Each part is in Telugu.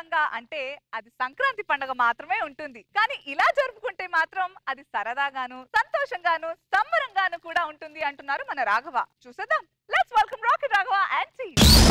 సంబరంగా అంటే అది సంక్రాంతి పండుగ మాత్రమే ఉంటుంది కానీ ఇలా జరుపుకుంటే మాత్రం అది సరదాగాను సంతోషంగాను సంబరంగాను కూడా ఉంటుంది అంటున్నారు మన రాఘవ చూసేద్దాం let's welcome rocket Raghava and సీ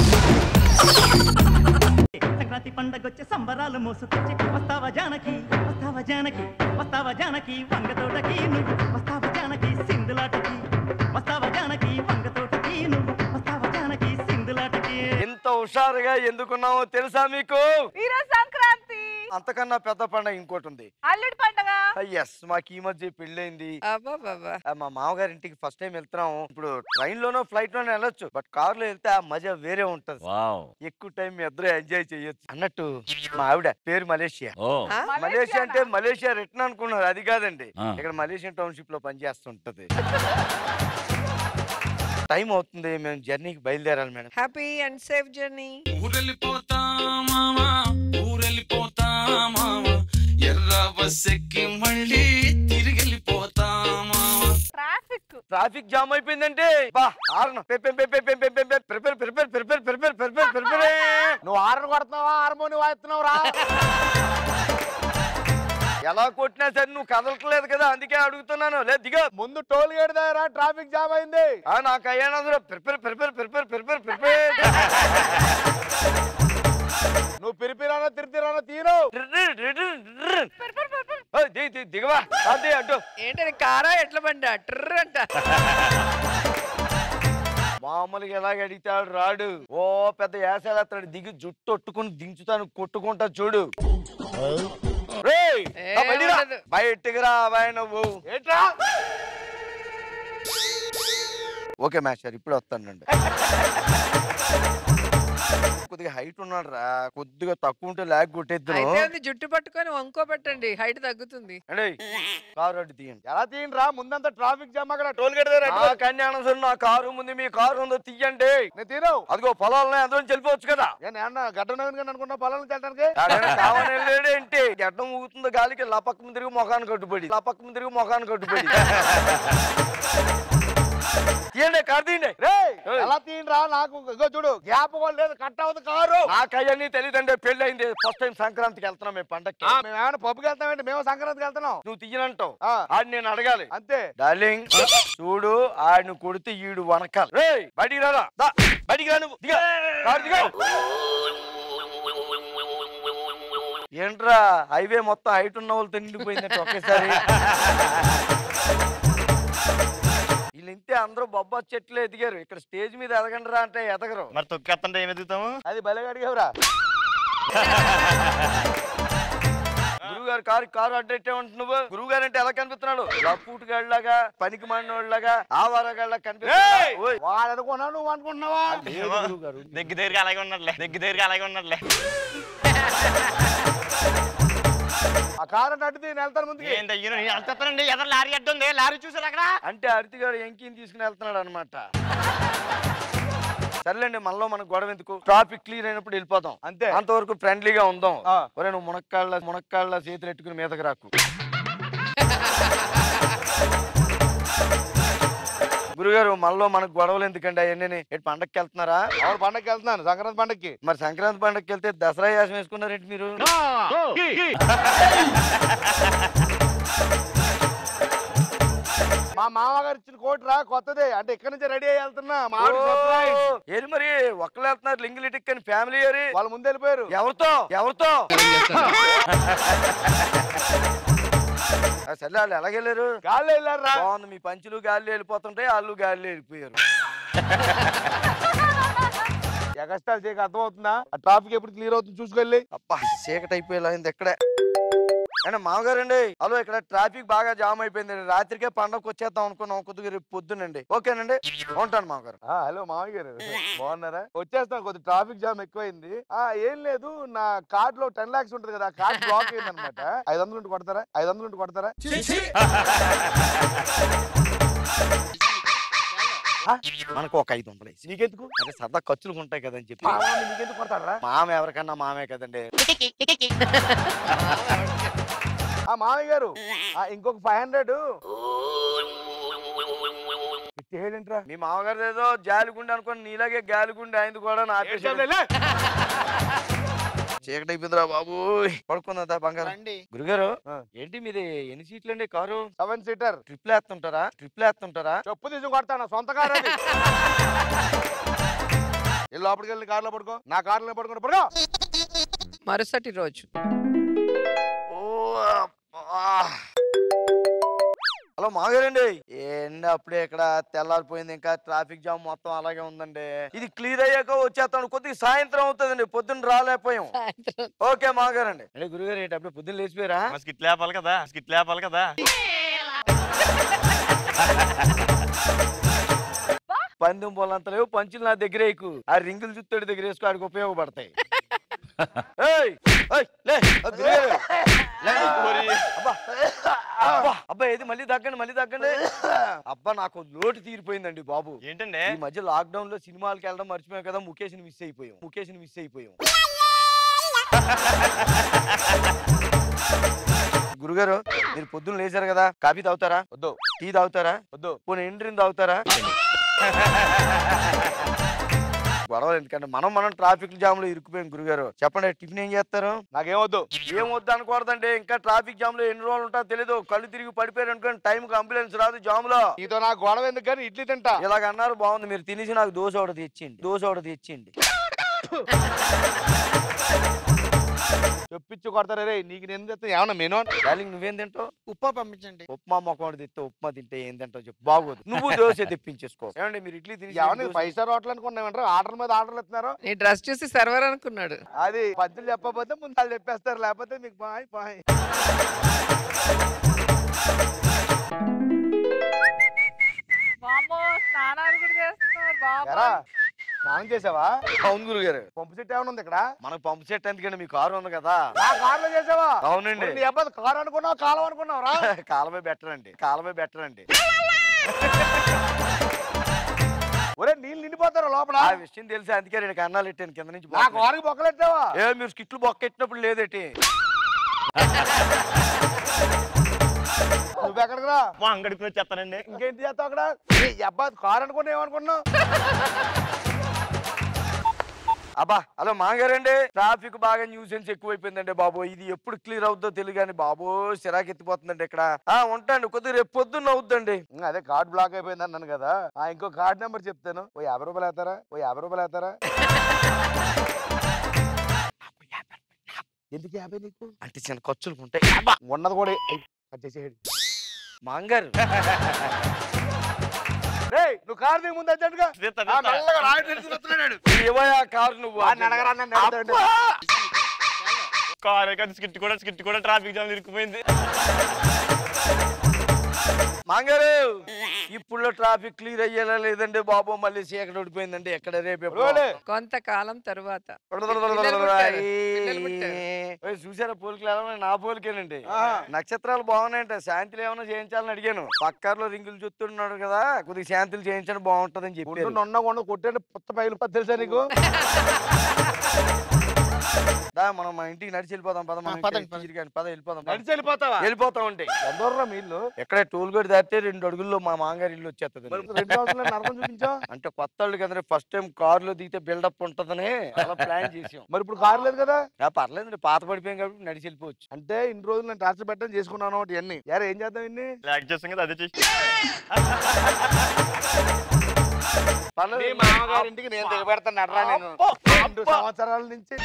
సంక్రాంతి పండగొచ్చే సంబరాలు మోసుకొచ్చి వస్తావా జానకి వస్తావా జానకి వస్తావా జానకి వంగ తోటకి నువ్వు వస్తావా జానకి సింధులాటకి వస్తావా జానకి వంగ తోటకి నువ్వు వస్తావా జానకి సింధులాటకి ఎంత హుషారుగా ఎందుకున్నామో తెలుసా మీకు ఈరోజు సంక్రాంతి అంతకన్నా పెద్ద పండగ ఇంకోటి ఉంది అల్లుడి పండుగ ఎస్ మాకు ఈ మధ్య పెళ్ళైంది అబ్బాబాబా ఆ, మా మామగారి ఇంటికి ఫస్ట్ టైం వెళ్తున్నాం ఇప్పుడు ట్రైన్ లోనో ఫ్లైట్ లోనో వెళ్ళొచ్చు బట్ కార్ లో వెళ్తే ఆ మజా వేరే ఉంటది వావ్ ఎక్కువ టైం మీ ఇద్దరు ఎంజాయ్ చేయొచ్చు అన్నట్టు మా ఆవిడ పేరు మలేషియా ఓ ఆ? మలేషియా అంటే మలేషియా రిటర్న్ అనుకున్నారు అది కాదండి ఆ. ఇక్కడ మలేషియన్ టౌన్షిప్ లో పనిచేస్తుంటది టైం అవుతుంది మేము జర్నీకి బయలుదేరాలి madam happy and safe journey ఊరెళ్ళిపోతా మామా ఊరెళ్ళిపోతా మామా ఎర్ర బస్సెక్కి మళ్ళీ తిరిగెళ్ళిపోతా మామా ట్రాఫిక్ ట్రాఫిక్ జామ్ అయిపోయిందంటే బా ఆరను prepare prepare prepare prepare prepare prepare prepare నువ్వు ఆరన్ కొడుతున్నావా హార్మోని వాయిస్తున్నావు రా ఎలా కొట్టినా సరే నువ్వు కదలట్లేదు కదా అందుకే అడుగుతున్నాను లేదు దిగా ముందు టోల్ గేట్ దగ్గర ట్రాఫిక్ జామ్ అయింది ఆ, నాకు అయ్యానందులో prepare prepare prepare prepare prepare నువ్వు పిరిపిరానో తిరితిరానో తీరు దిగవా అదే అడ్డు ఏంటది కారా ఎట్ల బండి ట్రర్ అంట మామూలుగా ఎలాగ అడిగితాడు రాడు ఓ పెద్ద యాసలేస్తాడు దిగి జుట్టు ఒట్టుకుని దించుతాను కొట్టుకుంటా చూడు రేయ్, రా ఏం బయటికి రా. ఉండదు. బయటికి రా బాయ్ నువ్వు ఏంట్రా ఓకే మాస్టర్ ఇప్పుడు వస్తానండి కొద్దిగా హైట్ ఉన్నాడు రా కొద్దిగా తక్కువ ఉంటే లాగ్ కొట్టేద్దును అయితే ఉంది జుట్టు పట్టుకొని వంకో పెట్టండి హైట్ తగ్గుతుంది అంటే కారు అడ్డు తీయండి ఎలా తీయండి రా ముందంతా ట్రాఫిక్ జామ్ అక్కడ టోల్ గేట్ దగ్గర నా కన్యాణం సార్ నా కారు ముందు మీ కారు ఉందో తీయండి నేను తీరు అదిగో పొలాలని అందులో వెళ్ళిపోవచ్చు కదా నేను ఏమన్నా గడ్డ నవీన్ అనుకున్నా పొలాలకు వెళ్ళడానికి ఎవరైనా కావాలని వెళ్ళాడు ఏంటి గడ్డం ఊగుతుందో గాలికి లపక్కన తిరిగి ముఖాన్ని కట్టుబడి లపక్కన తిరిగి ముఖాన్ని కట్టుబడి తీయండి కారు తీయండి రేయ్ ఏయ్. ఎలా తీయండి రా నాకు ఇగో చూడు గ్యాప్ కూడా లేదు కట్ అవుతుంది కారు నాకు అవన్నీ తెలియదండి పెళ్లి అయింది ఫస్ట్ టైం సంక్రాంతికి వెళ్తున్నాం మేము పండక్కి ఆ, మేము ఏమైనా పప్పుకి వెళ్తామండి మేము సంక్రాంతికి వెళ్తున్నాం నువ్వు తీయనంటావు ఆ. ఆడు నేను అడగాలి అంతే డార్లింగ్ చూడు ఆడిని కొడితే ఈడు వనకాలి రేయ్ బయటికి రారా దా, బయటికి రా నువ్వు దిగా కారు దిగా ఏంట్రా హైవే మొత్తం హైట్ ఉన్న వాళ్ళు నిండిపోయిందంటే ఒకేసారి వీళ్ళు ఇంతే అందరూ బొబ్బా చెట్లు ఎదిగారు ఇక్కడ స్టేజ్ మీద ఎదగండి రా అంటే ఎదగరు మరి తొక్కేస్తుంటే ఏం ఎదుగుతాము అది భలే అడిగావురా గురువు గారు కారు కారు అడ్డెట్టే ఉంటు నువ్వు గురువు గారు అంటే ఎలా కనిపిస్తున్నాడు లపూట్ గళ్ళగా పనికి మాడినోళ్ళగా ఆవార గళ్ళ కనిపిస్తున్నాడు ఓయ్. వాడు అనుకున్నావు నువ్వు అనుకుంటున్నావా లేదు గురువు గారు దగ్గర దగ్గరగా అలాగే ఉన్నట్లే దగ్గర దగ్గరగా అలాగే ఉన్నట్లే ఆ కారు అంటే అడ్డు నేను వెళ్తాను ముందుకి ఏంటి అయ్యో వెళ్తానండి ఎదురు లారీ అడ్డు ఉంది లారీ చూసారు అక్కడ అంటే అరటి గారు ఎంకిని తీసుకుని వెళ్తున్నాడు అనమాట సర్లేండి మనలో మనకు గొడవ ఎందుకు ట్రాఫిక్ క్లియర్ అయినప్పుడు వెళ్ళిపోదాం అంతే అంతవరకు ఫ్రెండ్లీగా ఉందాం ఆ. ఒరే నువ్వు మునక్కాళ్ళ మునక్కాళ్ళ చేతులు ఎట్టుకుని మీదకి రాకు గురుగారు మనలో మనకు గొడవలు ఎందుకండి అవన్నీ ఎటు పండక్కి వెళ్తున్నారా ఎవరు పండగకి వెళ్తున్నాను సంక్రాంతి పండగకి మరి సంక్రాంతి పండక్కి వెళ్తే దసరా యాసం వేసుకున్నారేంటి మీరు మా మామగారు ఇచ్చిన కోట్ రా కొత్తది అంటే ఇక్కడ నుంచి రెడీ అయ్యి వెళ్తున్నా మా ఆవిడ surprise. ఓ, ఏది మరి ఒక్కళ్ళు వెళ్తున్నారు లింగిలిటిక్ అని ఫ్యామిలీ అని వాళ్ళ ముందు వెళ్ళిపోయారు ఎవరితో ఎవరితో ఆ, సర్లే వాళ్ళు ఎలాగెళ్ళారు గాల్లో వెళ్ళారు రా బాగుంది మీ పంచులు గాలి వెళ్ళిపోతుంటాయి వాళ్ళు గాలి వెళ్ళిపోయారు ఎగస్టాల్ చేయక అర్థమవుతుందా ఆ ట్రాఫిక్ ఎప్పుడు క్లియర్ అవుతుంది చూసుకెళ్ళి అబ్బా చీకటి అయిపోయేలా అయింది ఎక్కడే అంటే మామగారండి హలో ఇక్కడ ట్రాఫిక్ బాగా జామ్ అయిపోయింది రాత్రికే పండగకి వచ్చేద్దాం అనుకున్నాం కొద్దిగా రేపు పొద్దునండి ఓకేనండి ఉంటాను మామగారు ఆ, హలో మామయ్య గారు బాగున్నారా వచ్చేస్తాను కొద్ది ట్రాఫిక్ జామ్ ఎక్కువైంది ఆ ఏం లేదు నా కార్డ్ లో టెన్ లాక్స్ ఉంటుంది కదా కార్డ్ బ్లాక్ అయింది అనమాట ఐదు వందలు ఉంటే కొడతారా ఐదు వందలు ఉంటే కొడతారా ఆ, మనకు ఒక ఐదు వందలు వేసి. నీకెందుకు అదే సరదా ఖర్చులు ఉంటాయి కదని చెప్పి మా మామ నీకెందుకు కొడతారా మామ ఎవరికన్నా మామే కదండి ఆ మామయ్య గారు ఆ, ఇంకొక ఫైవ్ హండ్రెడ్ ఏంట్రా మీ మామగారు ఏదో జాలిగుండి అనుకోండి నీలాగే గాలిగుండి అయింది కూడా నా చీకటి అయిపోయిందిరా బాబు పడుకుందా బంగారం రండి గురుగారు ఆ. ఏంటి మీది ఎన్ని సీట్లు అండి కారు సెవెన్ సీటర్ ట్రిప్లు వేస్తుంటారా ట్రిప్లు వేస్తుంటారా చెప్పు తీసి కొడతాను సొంత కారు అది వెళ్ళి లోపలికి వెళ్ళి కారులో పడుకో నా కారులో పడుకో పడుకో మరుసటి రోజు ఓ అబ్బా. హలో మాగారండి ఏంటి అప్పుడే ఇక్కడ తెల్లారిపోయింది ఇంకా ట్రాఫిక్ జామ్ మొత్తం అలాగే ఉందండి ఇది క్లియర్ అయ్యాక వచ్చేస్తాను కొద్దిగా సాయంత్రం అవుతుందండి పొద్దున్న రాలేకపోయాం సాయంత్రం ఓకే మాగారండి అంటే గురుగారు ఏంటి అప్పుడే పొద్దున్న లేచిపోయారా మా స్కిట్ లేపాలి కదా స్కిట్ లేపాలి కదా పందెం పొలంత లేవు పంచులు నా దగ్గర ఎక్కువ ఆ రింగులు చుట్టడి దగ్గర వేసుకో ఆడికి ఉపయోగపడతాయి ఏయ్, ఏయ్, లే, ఆ గురుగారు, లేండి. అబ్బా, అబ్బా, అబ్బా ఏది మళ్ళీ తగ్గండి మళ్ళీ తగ్గండి అబ్బా నాకు లోటు తీరిపోయిందండి బాబు ఏంటండి ఈ మధ్య లాక్డౌన్ లో సినిమాలకు వెళ్ళడం మర్చిపోయాం కదా ముఖేష్ మిస్ అయిపోయాం ముఖేష్ మిస్ అయిపోయాం గురుగారు మీరు పొద్దున్న లేచారు కదా కాఫీ తాగుతారా వద్దు టీ తాగుతారా వద్దు పోనీ ఎండ్రిన్ తాగుతారా గొడవలు ఎందుకంటే మనం మనం ట్రాఫిక్ జామ్ లో ఇరుక్కుపోయాం గురుగారు చెప్పండి టిఫిన్ ఏం చేస్తారు నాకేమొద్దు ఏం వద్దు అనకూడదండి ఇంకా ట్రాఫిక్ జామ్ లో ఎన్ని రోజులు ఉంటా తెలీదు కళ్ళు తిరిగి పడిపోయారు అనుకోండి టైంకి అంబులెన్స్ రాదు జామ్ లో నీతో నాకు గొడవ ఎందుకు కానీ ఇడ్లీ తింటా ఇలాగ అన్నారు బాగుంది మీరు తినేసి నాకు దోశ ఒకటి తెచ్చిండి దోశ ఒకటి తెచ్చిండి చెప్పించి కొడతారే రే నీకు నేను తెస్తా ఏమన్నా మెనూ డార్లింగ్ నువ్వేం తింటావు ఉప్మా పంపించండి ఉప్మా మొక్కం తింటే ఉప్మా తింటే ఏం తింటావు చెప్పు బాగోదు నువ్వు దోశ తెప్పించేసుకో ఏమండి మీరు ఇడ్లీ తిని ఏమన్నా ఫైవ్ స్టార్ హోటల్ అనుకున్నామంటారు ఆర్డర్ మీద ఆర్డర్లు ఇస్తున్నారు నీ డ్రెస్ చూసి సర్వర్ అనుకున్నాడు అది పద్దులు చెప్పకపోతే ముందు వాళ్ళు చెప్పేస్తారు లేకపోతే మీకు బాయ్ బాయ్ వామ్మో స్నానాలు కూడా చేస్తున్నారు ఎరా బాబా స్నానం చేసావా అవును గురుగారు పంపు సెట్ ఏమైనా ఉంది ఇక్కడ మనకు పంపు సెట్ ఎందుకంటే మీ కారు ఉంది కదా నా కార్లో చేసావా అవునండి నీ అబ్బాయి కారు అనుకున్నావు కాలం అనుకున్నావు రా కాలమే బెటర్ అండి కాలమే బెటర్ అండి ఒరే నీళ్ళు నిండిపోతారు లోపల ఆ విషయం తెలిసి అందుకే నేను కన్నాలు ఎట్టాను కింద నుంచి నా బొక్కలు. కారుకి బొక్కలెట్టావా ఏ మీరు స్కిట్లు బొక్క ఎట్టినప్పుడు లేదేటి నువ్వు ఎక్కడికి రా మా అంగడికి వచ్చేస్తానండి ఇంకేంటి చేస్తావు అక్కడ ఏ, ఈ అబ్బాయి కారు అనుకున్నా ఏమనుకున్నావు అబ్బా హలో మాగారండి ట్రాఫిక్ బాగా న్యూసెన్స్ ఎక్కువైపోయిందండి బాబు ఇది ఎప్పుడు క్లియర్ అవుద్దో తెలియదు కానీ బాబు సిరాకు ఎత్తిపోతుందండి ఇక్కడ ఆ ఉంటాండి కొద్దిగా రేపు పొద్దున్న అవుద్దండి ఉం, అదే కార్డ్ బ్లాక్ అయిపోయింది అన్నాను కదా ఆ ఇంకో కార్డ్ నెంబర్ చెప్తాను ఓ యాభై రూపాయలు వేస్తారా ఓ యాభై రూపాయలు వేస్తారా ఎందుకు యాభై నీకు అంటే చిన్న ఖర్చులు ఉంటాయి అబ్బా ఉన్నది కూడా ఏయ్, కట్ చేసేయండి మాంగారు రేయ్ నువ్వు కారు దిగు ముందు అర్జెంటుగా తీస్తా, ఆ, తీస్తా. మెల్లగా రాయుడు తెలిసి వస్తున్నాడు ఏవయ్యా కారు నువ్వు వాడిని అడగరా నన్ను అడుగుతాడు. కారు కానీ స్కిట్ కూడా స్కిట్ కూడా ట్రాఫిక్ జామ్ ఇరుక్కుపోయింది మాంగారు ఇప్పుడు ట్రాఫిక్ క్లియర్ అయ్యేలా లేదండి బాబు మళ్ళీ చీకటి ఓడిపోయిందండి ఎక్కడ రేపు ఎప్పుడో. రోలే. కొంతకాలం తరువాత పిల్లలు పుట్టారు. పిల్లలు పుట్టారు. ఓయ్, చూసారా పోలికలు ఎలా ఉన్నాయి? నా పోలికేనండి ఆహా. నక్షత్రాలు బాగున్నాయంట శాంతిలు ఏమైనా చేయించాలని అడిగాను పక్కారులో రింగులు చూస్తున్నాడు కదా కొద్దిగా శాంతులు చేయించండి బాగుంటదని గుడ్డు చెప్పారు నొన్న కొండ కొట్టాడు పుత్త పైలు పది తెలుసా నీకు దా, మనం మన ఇంటికి నడిచి వెళ్ళిపోదాం పద మనం ఆ, పదండి, ఇంకా తీరిగాని, పద వెళ్ళిపోదాం పద. నడిచి వెళ్ళిపోతావా వెళ్ళిపోతాం ఉంటాయి ఎంత దూరం మీ ఇల్లు ఎక్కడ టోల్ గేట్ దాటితే రెండు అడుగుల్లో మా మామగారి ఇల్లు వచ్చేస్తుంది మరి ఇప్పుడు రెండు సంవత్సరాలు నరకం చూపించావు అంటే కొత్త వాళ్ళు కదా ఫస్ట్ టైం కార్ లో దిగితే బిల్డప్ ఉంటదని అలా ప్లాన్ చేసాం మరి ఇప్పుడు కారు లేదు కదా ఆ, పర్లేదు పాత పడిపోయాం కాబట్టి నడిచి వెళ్ళిపోవచ్చు అంటే ఇన్ని రోజులు నేను టార్చర్ పెట్టని చేసుకున్నాను ఒకటి ఇవన్నీ యారు ఏం చేద్దాం ఇన్ని లాక్ చేస్తాం కదా అదే చేసి పర్లేదు. మీ మామగారి ఇంటికి నేను దిగబెడతాను నడరా నేను అబ్బో, రెండు అబ్బో. సంవత్సరాల నుంచి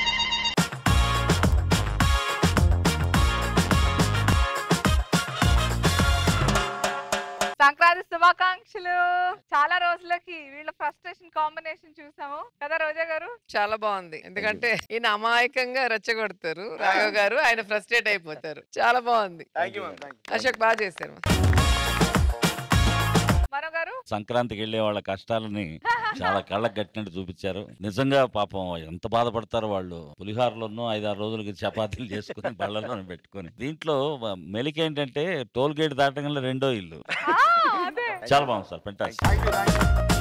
సంక్రాంతి శుభాకాంక్షలు చాలా రోజులకి వీళ్ళ ఫ్రస్ట్రేషన్ కాంబినేషన్ చూసాము కదా రోజా గారు చాలా బాగుంది ఎందుకంటే ఈయన అమాయకంగా రెచ్చగొడతారు రాఘవ్ గారు ఆయన ఫ్రస్ట్రేట్ అయిపోతారు చాలా బాగుంది Thank you, ma'am. Thank you. Ashok బాగా చేశారు మనో గారు సంక్రాంతికి వెళ్ళే వాళ్ళ కష్టాలని చాలా కళ్ళకు కట్టినట్టు చూపించారు నిజంగా పాపం ఎంత బాధపడతారో వాళ్ళు పులిహారలోనూ ఐదారు రోజులకి చపాతీలు చేసుకుని బళ్ళలో పెట్టుకొని దీంట్లో మెలిక ఏంటంటే టోల్ గేట్ దాటంగా రెండో ఇల్లు ఆ, అదే చాలా బాగుంది సార్ పెంటాసి థ్యాంక్ యూ థ్యాంక్ యూ